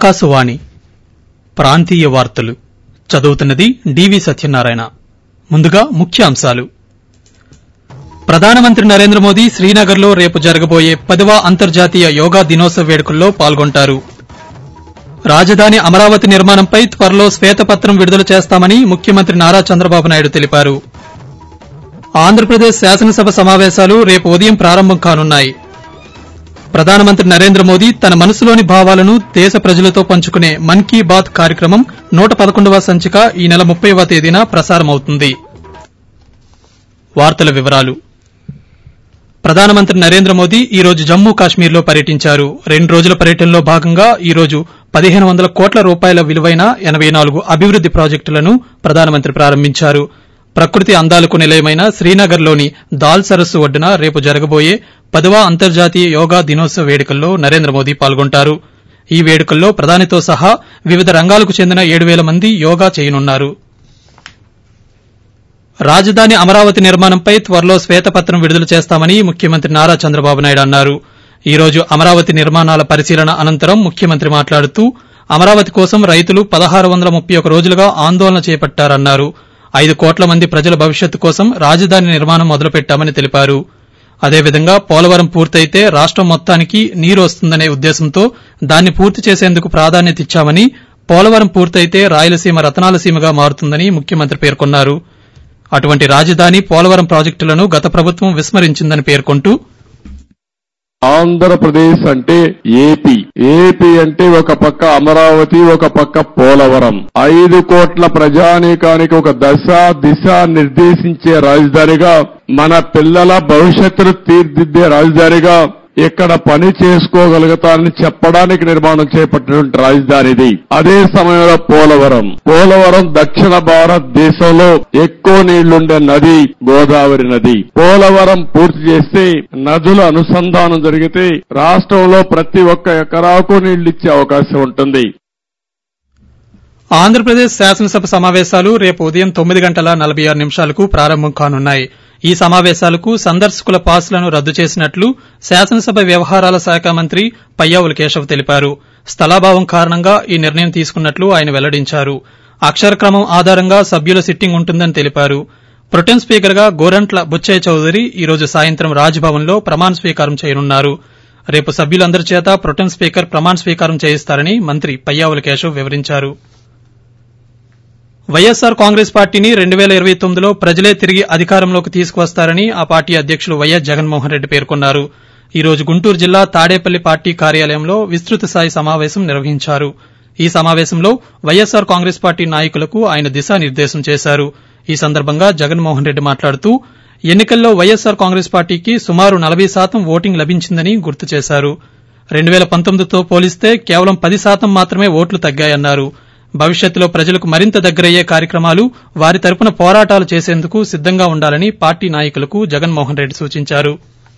ఆకాశవాణి ప్రాంతీయ వార్తలు చదువుతున్నది డివి సత్యనారాయణ ముందుగా ముఖ్యాంశాలు ప్రధానమంత్రి నరేంద్ర మోదీ శ్రీనగర్లో రేపు జరగబోయే పదవ అంతర్జాతీయ యోగా దినోత్సవ వేడుకల్లో పాల్గొంటారు రాజధాని అమరావతి నిర్మాణంపై త్వరలో శ్వేతపత్రం విడుదల చేస్తామని ముఖ్యమంత్రి నారా చంద్రబాబు నాయుడు తెలిపారు ఆంధ్రప్రదేశ్ శాసనసభ సమావేశాలు రేపు ఉదయం ప్రారంభం కానున్నాయి ప్రధానమంత్రి నరేంద్ర మోదీ తన మనసులోని భావాలను దేశ ప్రజలతో పంచుకునే మన్ కీ బాత్ కార్యక్రమం నూట పదకొండవ సంచిక ఈ నెల ముప్పైవ తేదీన ప్రసారమవుతుంది వార్తల వివరాలు ప్రధానమంత్రి నరేంద్ర మోదీ ఈ రోజు జమ్మూ కాశ్మీర్లో పర్యటించారు రెండు రోజుల పర్యటనలో భాగంగా ఈ రోజు పదిహేను వందల కోట్ల రూపాయల విలువైన ఎనబై నాలుగు అభివృద్ది ప్రాజెక్టులను ప్రధానమంత్రి ప్రారంభించారు ప్రకృతి అందాలకు నిలయమైన శ్రీనగర్లోని దాల్ సరస్సు ఒడ్డున రేపు జరగబోయే పదవ అంతర్జాతీయ యోగా దినోత్సవ వేడుకల్లో నరేంద్ర మోదీ పాల్గొంటారు ఈ వేడుకల్లో ప్రధానితో సహా వివిధ రంగాలకు చెందిన ఏడు పేల మంది యోగా చేయనున్నారు రాజధాని అమరావతి నిర్మాణంపై త్వరలో శ్వేతపత్రం విడుదల చేస్తామని ముఖ్యమంత్రి నారా చంద్రబాబు నాయుడు అన్నారు ఈ రోజు అమరావతి నిర్మాణాల పరిశీలన అనంతరం ముఖ్యమంత్రి మాట్లాడుతూ అమరావతి కోసం రైతులు పదహారు వందల ముప్పై ఒక రోజులుగా ఆందోళన చేపట్టారన్నారు ఐదు కోట్ల మంది ప్రజల భవిష్యత్తు కోసం రాజధాని నిర్మాణం మొదలుపెట్టామని తెలిపారు అదేవిధంగా పోలవరం పూర్తయితే రాష్టం మొత్తానికి నీరు వస్తుందనే ఉద్దేశంతో దాన్ని పూర్తి చేసేందుకు ప్రాధాన్యత ఇచ్చామని పోలవరం పూర్తయితే రాయలసీమ రతనాల సీమగా మారుతుందని ముఖ్యమంత్రి పేర్కొన్నారు అటువంటి రాజధాని పోలవరం ప్రాజెక్టులను గత ప్రభుత్వం విస్మరించిందని పేర్కొంటూ ఆంధ్రప్రదేశ్ అంటే ఏపీ ఏపీ అంటే ఒక పక్క అమరావతి ఒక పక్క పోలవరం ఐదు కోట్ల ప్రజానీకానికి ఒక దశ దిశ నిర్దేశించే రాజధానిగా మన పిల్లల భవిష్యత్తును తీర్దిద్దే రాజధానిగా ఇక్కడ పని చేసుకోగలుగుతానని చెప్పడానికి నిర్మాణం చేపట్టినటువంటి రాజధాని ఇది అదే సమయంలో పోలవరం పోలవరం దక్షిణ భారతదేశంలో ఎక్కువ నీళ్లుండే నది గోదావరి నది పోలవరం పూర్తి చేస్తే నదుల అనుసంధానం జరిగితే రాష్ట్రంలో ప్రతి ఒక్క ఎకరాకు నీళ్లు ఇచ్చే అవకాశం ఉంటుంది ఆంధ్రప్రదేశ్ శాసనసభ సమావేశాలు రేపు ఉదయం తొమ్మిది గంటల నలభై ఆరు నిమిషాలకు ప్రారంభం కానున్నాయి ఈ సమావేశాలకు సందర్శకుల పాస్లను రద్దు చేసినట్లు శాసనసభ వ్యవహారాల శాఖ మంత్రి పయ్యావుల కేశవ్ తెలిపారు స్థలాభావం కారణంగా ఈ నిర్ణయం తీసుకున్నట్లు ఆయన వెల్లడించారు అక్షర క్రమం ఆధారంగా సభ్యుల సిట్టింగ్ ఉంటుందని తెలిపారు ప్రొటెం స్పీకర్ గా గోరంట్ల బుచ్చయ్య చౌదరి ఈ రోజు సాయంత్రం రాజ్భవన్ లో ప్రమాణ స్వీకారం చేయనున్నారు రేపు సభ్యులందరి చేత ప్రొటెం స్పీకర్ ప్రమాణ స్వీకారం చేయిస్తారని మంత్రి పయ్యావుల కేశవ్ వివరించారు వైఎస్సార్ కాంగ్రెస్ పార్టీని రెండు పేల ఇరవై తొమ్మిదిలో ప్రజలే తిరిగి అధికారంలోకి తీసుకువస్తారని ఆ పార్టీ అధ్యకులు వైఎస్ జగన్మోహన్ రెడ్డి పేర్కొన్నారు ఈ రోజు గుంటూరు జిల్లా తాడేపల్లి పార్టీ కార్యాలయంలో విస్తృత స్థాయి సమావేశం నిర్వహించారు ఈ సమావేశంలో వైఎస్సార్ కాంగ్రెస్ పార్టీ నాయకులకు ఆయన దిశానిర్దేశం చేశారు ఈ సందర్భంగా జగన్మోహన్ రెడ్డి మాట్లాడుతూ ఎన్నికల్లో వైఎస్సార్ కాంగ్రెస్ పార్టీకి సుమారు నలభై శాతం ఓటింగ్ లభించిందని గుర్తు చేశారు రెండు పేల పంతొమ్మిదితో పోలిస్తే కేవలం పది శాతం మాత్రమే ఓట్లు తగ్గాయన్నారు భవిష్యత్తులో ప్రజలకు మరింత దగ్గరయ్యే కార్యక్రమాలు వారి తరపున పోరాటాలు చేసేందుకు సిద్దంగా ఉండాలని పార్టీ నాయకులకు జగన్మోహన్ రెడ్డి సూచించారు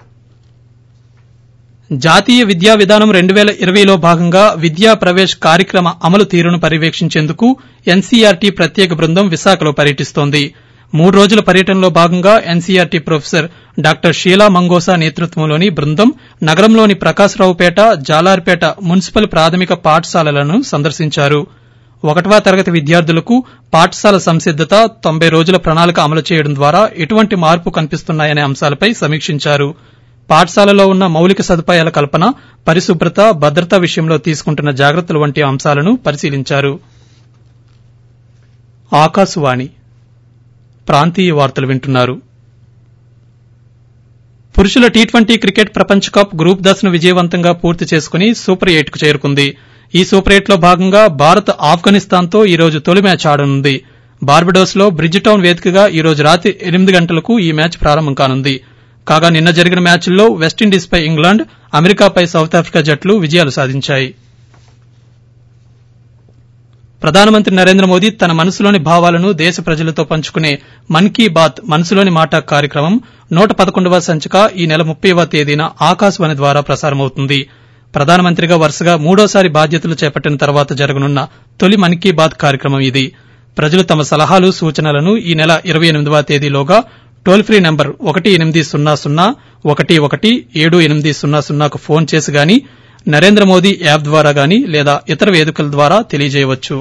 జాతీయ విద్యా విధానం రెండు పేల ఇరవైలో భాగంగా విద్యా ప్రవేశ్ కార్యక్రమ అమలు తీరును పర్యవేక్షించేందుకు ఎన్సీఆర్టీ ప్రత్యేక బృందం విశాఖలో పర్యటిస్తోంది మూడు రోజుల పర్యటనలో భాగంగా ఎన్సీఆర్టీ ప్రొఫెసర్ డాక్టర్ షీలా మంగోసా నేతృత్వంలోని బృందం నగరంలోని ప్రకాశరావుపేట జాలార్పేట మున్సిపల్ ప్రాథమిక పాఠశాలలను సందర్శించారు ఒకటవ తరగతి విద్యార్థులకు పాఠశాల సంసిద్దత తొంభై రోజుల ప్రణాళిక అమలు చేయడం ద్వారా ఎటువంటి మార్పు కనిపిస్తున్నాయనే అంశాలపై సమీక్షించారు పాఠశాలలో ఉన్న మౌలిక సదుపాయాల కల్పన పరిశుభ్రత భద్రత విషయంలో తీసుకుంటున్న జాగ్రత్తలు వంటి అంశాలను పరిశీలించారు ఆకాశవాణి ప్రాంతీయ వార్తలు వింటున్నారు పురుషుల టీ ట్వంటీ క్రికెట్ ప్రపంచ కప్ గ్రూప్ దశను విజయవంతంగా పూర్తి చేసుకుని సూపర్ ఎయిట్ కు చేరుకుంది ఈ సూపర్ ఎయిట్ లో భాగంగా భారత్ ఆఫ్ఘనిస్తాన్ తో ఈ రోజు తొలి మ్యాచ్ ఆడనుంది బార్బడోస్ లో బ్రిడ్జ్ టౌన్ వేదికగా ఈ రోజు రాత్రి ఎనిమిది గంటలకు ఈ మ్యాచ్ ప్రారంభం కానుంది కాగా నిన్న జరిగిన మ్యాచ్ల్లో వెస్టిండీస్ పై ఇంగ్లాండ్ అమెరికాపై సౌత్ ఆఫ్రికా జట్లు విజయాలు సాధించాయి ప్రధానమంత్రి నరేంద్ర మోదీ తన మనసులోని భావాలను దేశ ప్రజలతో పంచుకునే మన్ కీ బాత్ మనసులోని మాట కార్యక్రమం నూట పదకొండవ సంచిక ఈ నెల ముప్పైవ తేదీన ఆకాశవాణి ద్వారా ప్రసారమవుతుంది ప్రధానమంత్రిగా వరుసగా మూడోసారి బాధ్యతలు చేపట్టిన తర్వాత జరగనున్న తొలి మన్ కీ బాత్ కార్యక్రమం ఇది ప్రజలు తమ సలహాలు సూచనలను ఈ నెల ఇరవై ఎనిమిదవ తేదీలోగా టోల్ ఫ్రీ నంబర్ ఒకటి ఎనిమిది సున్నా సున్నా ఒకటి ఒకటి ఏడు ఎనిమిది సున్నా సున్నాకు ఫోన్ చేసి గాని నరేంద్ర మోదీ యాప్ ద్వారా గాని లేదా ఇతర వేదికల ద్వారా తెలియజేయవచ్చు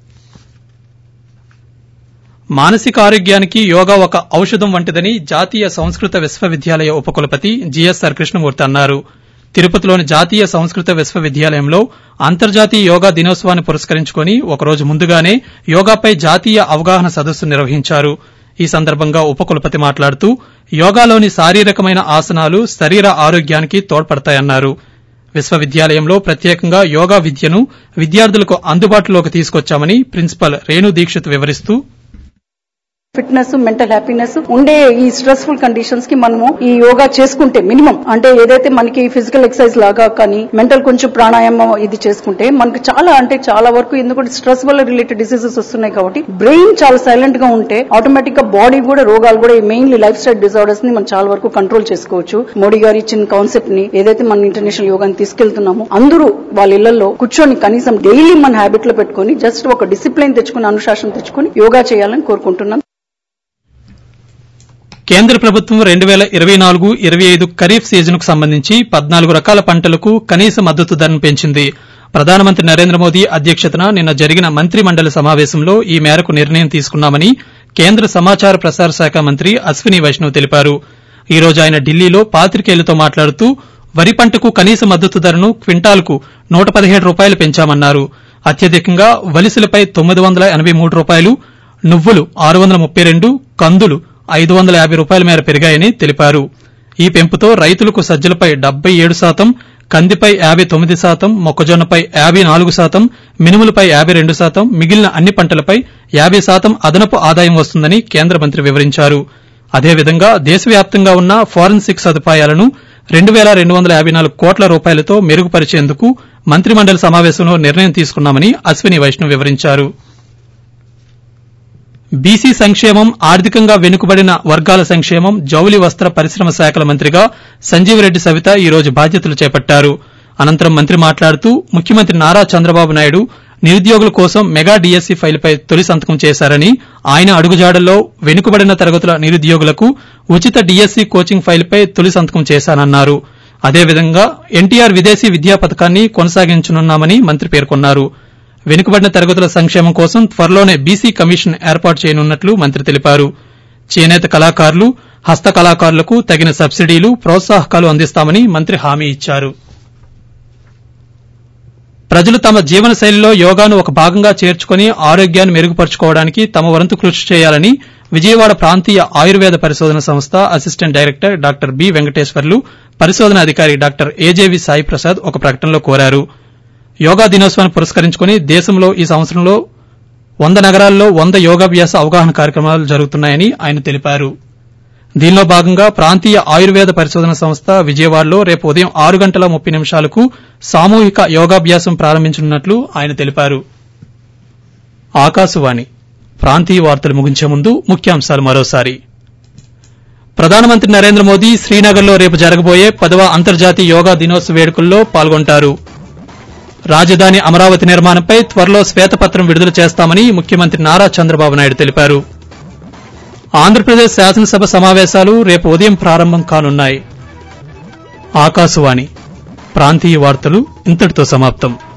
మానసిక ఆరోగ్యానికి యోగా ఒక ఔషధం వంటిదని జాతీయ సంస్కృత విశ్వవిద్యాలయ ఉపకులపతి జిఎస్ఆర్ కృష్ణమూర్తి అన్నారు తిరుపతిలోని జాతీయ సంస్కృత విశ్వవిద్యాలయంలో అంతర్జాతీయ యోగా దినోత్సవాన్ని పురస్కరించుకుని ఒకరోజు ముందుగానే యోగాపై జాతీయ అవగాహన సదస్సు నిర్వహించారు ఈ సందర్భంగా ఉపకులపతి మాట్లాడుతూ యోగాలోని శారీరకమైన ఆసనాలు శరీర ఆరోగ్యానికి తోడ్పడతాయన్నారు విశ్వవిద్యాలయంలో ప్రత్యేకంగా యోగా విద్యను విద్యార్థులకు అందుబాటులోకి తీసుకొచ్చామని ప్రిన్సిపల్ రేణు దీక్షిత్ వివరిస్తూ ఫిట్నెస్ మెంటల్ హ్యాపీనెస్ ఉండే ఈ స్ట్రెస్ఫుల్ కండిషన్స్ కి మనము ఈ యోగా చేసుకుంటే మినిమం అంటే ఏదైతే మనకి ఫిజికల్ ఎక్సర్సైజ్ లాగా కానీ మెంటల్ కొంచెం ప్రాణాయామం ఇది చేసుకుంటే మనకి చాలా అంటే చాలా వరకు ఎందుకంటే స్ట్రెస్ వల్ల రిలేటెడ్ డిసీజెస్ వస్తున్నాయి కాబట్టి బ్రెయిన్ చాలా సైలెంట్ గా ఉంటే ఆటోమేటిక్ గా బాడీ కూడా రోగాలు కూడా మెయిన్లీ లైఫ్ స్టైల్ డిజార్డర్స్ ని మనం చాలా వరకు కంట్రోల్ చేసుకోవచ్చు మోడీ గారు ఇచ్చిన కాన్సెప్ట్ ని ఏదైతే మన ఇంటర్నేషనల్ యోగాని తీసుకెళ్తున్నామో అందరూ వాళ్ళ ఇళ్లలో కూర్చొని కనీసం డైలీ మన హ్యాబిట్ లో పెట్టుకొని జస్ట్ ఒక డిసిప్లిన్ తెచ్చుకుని అనుశాసన తెచ్చుకుని యోగా చేయాలని కోరుకుంటున్నాను కేంద్ర ప్రభుత్వం రెండు వేల ఇరవై నాలుగు ఇరవై ఐదు ఖరీఫ్ సీజన్ కు సంబంధించి పద్నాలుగు రకాల పంటలకు కనీస మద్దతు ధరను పెంచింది ప్రధానమంత్రి నరేంద్ర మోదీ అధ్యక్షతన నిన్న జరిగిన మంత్రి మండలి సమావేశంలో ఈ మేరకు నిర్ణయం తీసుకున్నామని కేంద్ర సమాచార ప్రసార శాఖ మంత్రి అశ్విని వైష్ణవ్ తెలిపారు ఈ రోజు ఆయన ఢిల్లీలో పాత్రికేయులతో మాట్లాడుతూ వరి పంటకు కనీస మద్దతు ధరను క్వింటాల్కు నూట పదిహేడు రూపాయలు పెంచామన్నారు అత్యధికంగా వలిసలపై తొమ్మిది వందల ఎనబై మూడు రూపాయలు నువ్వులు ఆరు వందల ముప్పై రెండు కందులు ఐదు వందల యాభై రూపాయల మేర పెరిగాయని తెలిపారు ఈ పెంపుతో రైతులకు సజ్జలపై డెబ్బై ఏడు శాతం కందిపై యాభై తొమ్మిది శాతం మొక్కజొన్నపై యాభై నాలుగు శాతం మినుములపై యాభై రెండు శాతం మిగిలిన అన్ని పంటలపై యాభై శాతం అదనపు ఆదాయం వస్తుందని కేంద్ర మంత్రి వివరించారు అదేవిధంగా దేశవ్యాప్తంగా ఉన్న ఫోరెన్సిక్ సదుపాయాలను రెండు వేల రెండు వందల యాభై నాలుగు కోట్ల రూపాయలతో మెరుగుపరిచేందుకు మంత్రిమండలి సమావేశంలో నిర్ణయం తీసుకున్నామని అశ్విని వైష్ణవ్ వివరించారు బీసీ సంక్షేమం ఆర్థికంగా వెనుకబడిన వర్గాల సంక్షేమం జౌలి వస్త్ర పరిశ్రమ శాఖల మంత్రిగా సంజీవరెడ్డి సవిత ఈ రోజు బాధ్యతలు చేపట్టారు అనంతరం మంత్రి మాట్లాడుతూ ముఖ్యమంత్రి నారా చంద్రబాబు నాయుడు నిరుద్యోగుల కోసం మెగా డీఎస్సీ ఫైల్పై తొలి సంతకం చేశారని ఆయన అడుగుజాడల్లో వెనుకబడిన తరగతుల నిరుద్యోగులకు ఉచిత డీఎస్సీ కోచింగ్ ఫైల్పై తొలి సంతకం చేశానన్నారు అదేవిధంగా ఎన్టీఆర్ విదేశీ విద్యా పథకాన్ని కొనసాగించనున్నామని మంత్రి పేర్కొన్నారు వెనుకబడిన తరగతుల సంక్షేమం కోసం త్వరలోనే బీసీ కమిషన్ ఏర్పాటు చేయనున్నట్లు మంత్రి తెలిపారు చేనేత కళాకారులు హస్త కళాకారులకు తగిన సబ్సిడీలు ప్రోత్సాహకాలు అందిస్తామని మంత్రి హామీ ఇచ్చారు ప్రజలు తమ జీవన శైలిలో యోగాను ఒక భాగంగా చేర్చుకుని ఆరోగ్యాన్ని మెరుగుపరుచుకోవడానికి తమ వంతు కృషి చేయాలని విజయవాడ ప్రాంతీయ ఆయుర్వేద పరిశోధన సంస్థ assistant director doctor B Venkateswarlu పరిశోధన అధికారి డాక్టర్ ఏజేవి సాయి ప్రసాద్ ఒక ప్రకటనలో కోరారు యోగా దినోత్సవాన్ని పురస్కరించుకుని దేశంలో ఈ సంవత్సరంలో వంద నగరాల్లో వంద యోగాభ్యాస అవగాహన కార్యక్రమాలు జరుగుతున్నాయని ఆయన తెలిపారు దీనిలో భాగంగా ప్రాంతీయ ఆయుర్వేద పరిశోధన సంస్థ విజయవాడలో రేపు ఉదయం ఆరు గంటల ముప్పై నిమిషాలకు సామూహిక యోగాభ్యాసం ప్రారంభించనున్నట్లు ఆయన తెలిపారు ఆకాశవాణి ప్రాంతీయ వార్తలు ముగించే ముందు ముఖ్యాంశాలు మరోసారి ప్రధానమంత్రి నరేంద్ర మోదీ శ్రీనగర్లో రేపు జరగబోయే పదవ అంతర్జాతీయ యోగా దినోత్సవ వేడుకల్లో పాల్గొంటారు రాజధాని అమరావతి నిర్మాణంపై త్వరలో శ్వేతపత్రం విడుదల చేస్తామని ముఖ్యమంత్రి నారా చంద్రబాబు నాయుడు తెలిపారు ఆంధ్రప్రదేశ్ శాసనసభ సమావేశాలు రేపు ఉదయం ప్రారంభం కానున్నాయి ఆకాశవాణి ప్రాంతీయ వార్తలు ఇంతటితో సమాప్తం